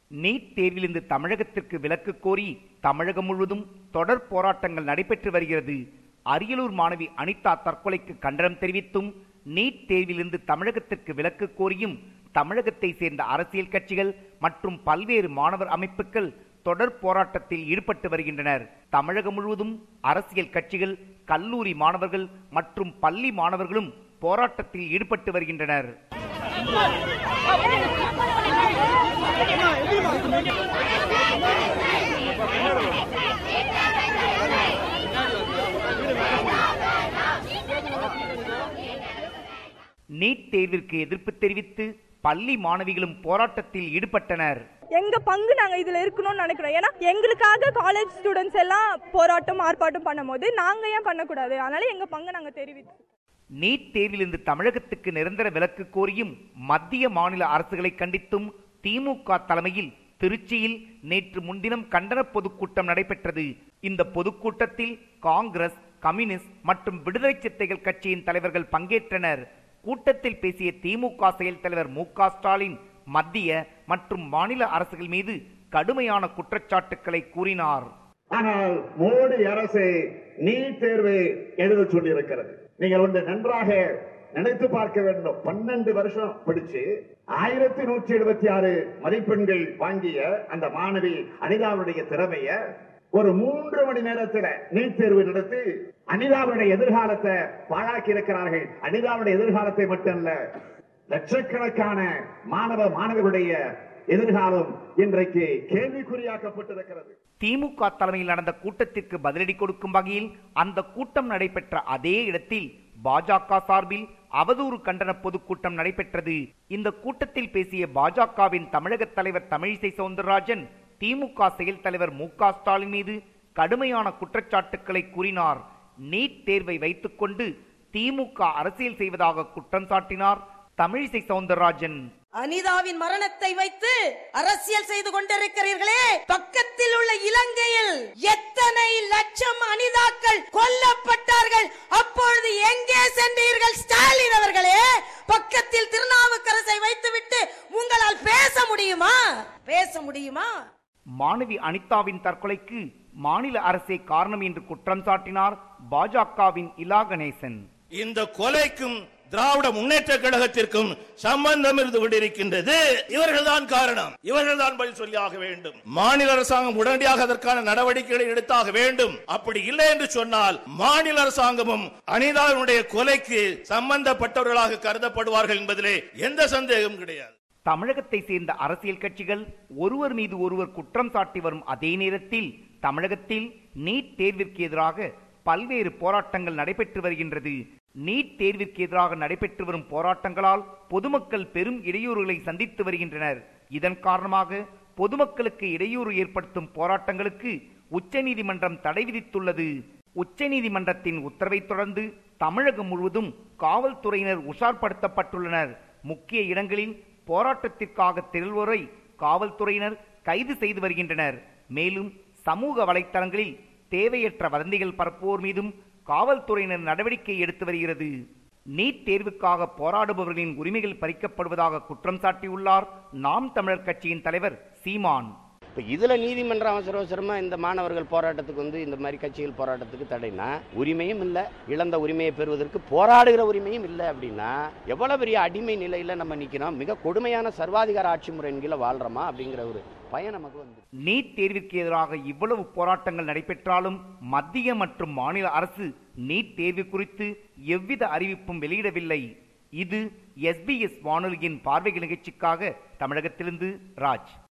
NEET தேர்விலிருந்து தமிழகத்திற்கு விலக்கு கோரி தமிழகம் முழுவதும் தொடர் போராட்டங்கள் நடைபெற்று வருகிறது அரியலூர் மாணவி அனிதா தற்கொலைக்கு கண்டனம் தெரிவித்தும் நீட் தேர்விலிருந்து தமிழகத்திற்கு விலக்கு கோரியும் தமிழகத்தை சேர்ந்த அரசியல் கட்சிகள் மற்றும் பல்வேறு மாணவர் அமைப்புகள் தொடர் போராட்டத்தில் ஈடுபட்டு வருகின்றனர் தமிழகம் முழுவதும் அரசியல் கட்சிகள் கல்லூரி மாணவர்கள் மற்றும் பள்ளி மாணவர்களும் போராட்டத்தில் ஈடுபட்டு வருகின்றனர் நீட் தேர்விற்கு எதிர்ப்பு தெரிவித்து பள்ளி மாணவிகளும் போராட்டத்தில் ஈடுபட்டனர் எங்க பங்கு நாங்க இதுல இருக்கணும்னு நினைக்கிறோம் ஏன்னா எங்களுக்காக காலேஜ் ஸ்டூடெண்ட்ஸ் எல்லாம் போராட்டம் ஆர்ப்பாட்டம் பண்ணும்போது நாங்க ஏன் பண்ணக்கூடாது அதனால எங்க பங்கு நாங்க தெரிவித்தோம் நீட் தேர்விலிருந்து தமிழகத்துக்கு நிரந்தர விலக்கு கோரியும் மத்திய மாநில அரசுகளை கண்டித்தும் திமுக தலைமையில் திருச்சியில் நேற்று முன்தினம் கண்டன பொதுக்கூட்டம் நடைபெற்றது இந்த பொதுக்கூட்டத்தில் காங்கிரஸ் கம்யூனிஸ்ட் மற்றும் விடுதலை சிறுத்தைகள் கட்சியின் தலைவர்கள் பங்கேற்றனர் கூட்டத்தில் பேசிய திமுக செயல் தலைவர் மு க ஸ்டாலின் மத்திய மற்றும் மாநில அரசுகள் மீது கடுமையான குற்றச்சாட்டுக்களை கூறினார் ஆனால் மோடி அரசு நீட் தேர்வை எழுத சொல்லியிருக்கிறது நீங்கள் ஒன்று நன்றாக நினைத்து பார்க்க வேண்டும் பன்னெண்டு வருஷம் படிச்சு ஆயிரத்தி நூற்றி எழுபத்தி ஆறு மதிப்பெண்கள் வாங்கிய அந்த மாணவி அனிதாவுடைய திறமைய ஒரு மூன்று மணி நேரத்தில் நீட் தேர்வு நடத்தி அனிதாவுடைய எதிர்காலத்தை பாழாக்கி இருக்கிறார்கள் அனிதாவுடைய எதிர்காலத்தை மட்டுமல்ல லட்சக்கணக்கான மாணவ மாணவர்களுடைய எதிர்காலம் இன்றைக்கு கேள்விக்குறியாக்கப்பட்டிருக்கிறது திமுக தலைமையில் நடந்த கூட்டத்திற்கு பதிலடி கொடுக்கும் வகையில் அந்த கூட்டம் நடைபெற்ற அதே இடத்தில் பாஜக சார்பில் அவதூறு கண்டன பொதுக்கூட்டம் நடைபெற்றது இந்த கூட்டத்தில் பேசிய பாஜகவின் தமிழக தலைவர் தமிழிசை சவுந்தரராஜன் திமுக செயல் தலைவர் மு க ஸ்டாலின் மீது கடுமையான குற்றச்சாட்டுக்களை கூறினார் நீட் தேர்வை வைத்துக்கொண்டு திமுக அரசியல் செய்வதாக குற்றம் சாட்டினார் தமிழிசை சவுந்தரராஜன் அனிதாவின் மரணத்தை வைத்து அரசியல் செய்து கொண்டிருக்கிறீர்களே பக்கத்தில் உள்ள இலங்கையில் எத்தனை லட்சம் அனிதாக்கள் கொல்லப்பட்டார்கள் அப்பொழுது எங்கே சென்றீர்கள் ஸ்டாலின் அவர்களே பக்கத்தில் திருநாவுக்கரசை வைத்துவிட்டு உங்களால் பேச முடியுமா பேச முடியுமா மாணவி அனிதாவின் தற்கொலைக்கு மாநில அரசே காரணம் என்று குற்றம் சாட்டினார் பாஜகவின் இலா கணேசன் இந்த கொலைக்கும் திராவிட முன்னேற்ற கழகத்திற்கும் சம்பந்தம் இருந்து கொண்டிருக்கின்றது இவர்கள்தான் காரணம் இவர்கள்தான் பதில் சொல்லி ஆக வேண்டும் மாநில அரசாங்கம் உடனடியாக அதற்கான நடவடிக்கைகளை எடுத்தாக வேண்டும் அப்படி இல்லை என்று சொன்னால் மாநில அரசாங்கமும் அனிதாவினுடைய கொலைக்கு சம்பந்தப்பட்டவர்களாக கருதப்படுவார்கள் என்பதிலே எந்த சந்தேகமும் கிடையாது தமிழகத்தை சேர்ந்த அரசியல் கட்சிகள் ஒருவர் மீது ஒருவர் குற்றம் சாட்டி வரும் அதே நேரத்தில் தமிழகத்தில் நீட் தேர்விற்கு எதிராக பல்வேறு போராட்டங்கள் நடைபெற்று வருகின்றது நீட் தேர்விற்கு எதிராக நடைபெற்று வரும் போராட்டங்களால் பொதுமக்கள் பெரும் இடையூறுகளை சந்தித்து வருகின்றனர் இதன் காரணமாக பொதுமக்களுக்கு இடையூறு ஏற்படுத்தும் போராட்டங்களுக்கு உச்சநீதிமன்றம் தடை விதித்துள்ளது உச்சநீதிமன்றத்தின் உத்தரவைத் தொடர்ந்து தமிழகம் முழுவதும் காவல்துறையினர் உஷார்படுத்தப்பட்டுள்ளனர் முக்கிய இடங்களில் போராட்டத்திற்காக திரள்வோரை காவல்துறையினர் கைது செய்து வருகின்றனர் மேலும் சமூக வலைத்தளங்களில் தேவையற்ற வதந்திகள் பரப்புவோர் மீதும் காவல்துறையினர் நடவடிக்கை எடுத்து வருகிறது நீட் தேர்வுக்காக போராடுபவர்களின் உரிமைகள் பறிக்கப்படுவதாக குற்றம் சாட்டியுள்ளார் நாம் தமிழர் கட்சியின் தலைவர் சீமான் இப்போ இதில் நீதிமன்றம் அவசர அவசரமாக இந்த மாணவர்கள் போராட்டத்துக்கு வந்து இந்த மாதிரி கட்சிகள் போராட்டத்துக்கு தடைனா உரிமையும் இல்லை இழந்த உரிமையை பெறுவதற்கு போராடுகிற உரிமையும் இல்லை அப்படின்னா எவ்வளோ பெரிய அடிமை நிலையில் நம்ம நிற்கிறோம் மிக கொடுமையான சர்வாதிகார ஆட்சி முறையின் கீழே வாழ்கிறோமா அப்படிங்கிற ஒரு பயம் நமக்கு வந்து நீட் தேர்விற்கு எதிராக இவ்வளவு போராட்டங்கள் நடைபெற்றாலும் மத்திய மற்றும் மாநில அரசு நீட் தேர்வு குறித்து எவ்வித அறிவிப்பும் வெளியிடவில்லை இது எஸ்பிஎஸ் வானொலியின் பார்வைகள் நிகழ்ச்சிக்காக தமிழகத்திலிருந்து ராஜ்